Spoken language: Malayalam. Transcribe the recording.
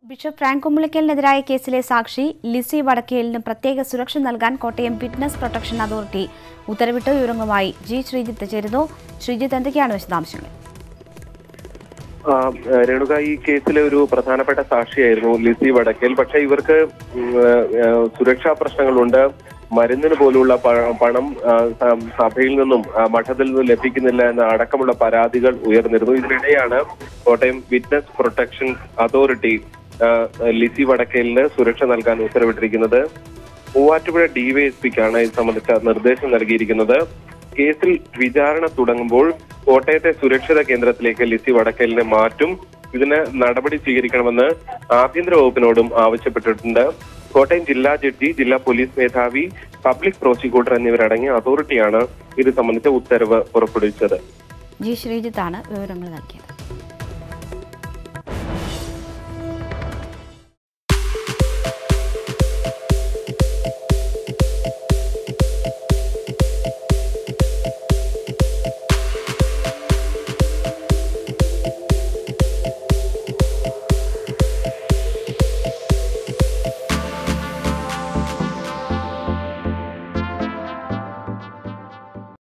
ബിഷപ്പ് ഫ്രാങ്ക് കുമ്പളിക്കലിനെതിരായ കേസിലെ സാക്ഷി ലിസി വടക്കേലിന് പ്രത്യേക സുരക്ഷ നൽകാൻ കോട്ടയം വിറ്റ്നസ് പ്രൊട്ടക്ഷൻ അതോറിറ്റി ഉത്തരവിട്ട വിവരങ്ങളുമായി ജി ശ്രീജിത്ത് ചേരുന്നു ശ്രീജിത്ത് എന്തൊക്കെയാണ് വിശദാംശങ്ങൾ ആ, രേണുക ഈ കേസിലെ ഒരു പ്രധാനപ്പെട്ട സാക്ഷിയായിരുന്നു ലിസി വടക്കേൽ പക്ഷെ ഇവർക്ക് ഉം, ആ, സുരക്ഷാ പ്രശ്നങ്ങളുണ്ട് മരുന്നിന് പോലുള്ള പ- പണം ആ, സ- സഭയിൽ നിന്നും ആ, മഠത്തിൽ നിന്നും ലഭിക്കുന്നില്ല എന്ന അടക്കമുള്ള പരാതികൾ ഉയർന്നിരുന്നു ഇതിനിടെയാണ് കോട്ടയം വിറ്റ്നസ് പ്രൊട്ടക്ഷൻ അതോറിറ്റി ആ, ലിസി വടക്കേലിന് സുരക്ഷ നൽകാൻ ഉത്തരവിട്ടിരിക്കുന്നത് മൂവാറ്റുപുഴ ഡിവൈഎസ്പിക്കാണ് ഇത് സംബന്ധിച്ച നിർദ്ദേശം നൽകിയിരിക്കുന്നത് കേസിൽ വിചാരണ തുടങ്ങുമ്പോൾ കോട്ടയത്തെ സുരക്ഷിത കേന്ദ്രത്തിലേക്ക് ലിസി വടക്കലിനെ മാറ്റും ഇതിന് നടപടി സ്വീകരിക്കണമെന്ന് ആഭ്യന്തര വകുപ്പിനോടും ആവശ്യപ്പെട്ടിട്ടുണ്ട് കോട്ടയം ജില്ലാ ജഡ്ജി ജില്ലാ പോലീസ് മേധാവി പബ്ലിക് പ്രോസിക്യൂട്ടർ എന്നിവരടങ്ങിയ അതോറിറ്റിയാണ് ഇത് സംബന്ധിച്ച ഉത്തരവ് പുറപ്പെടുവിച്ചത് ജി ശ്രീജിത്താണ് വിവരങ്ങൾ നൽകിയത്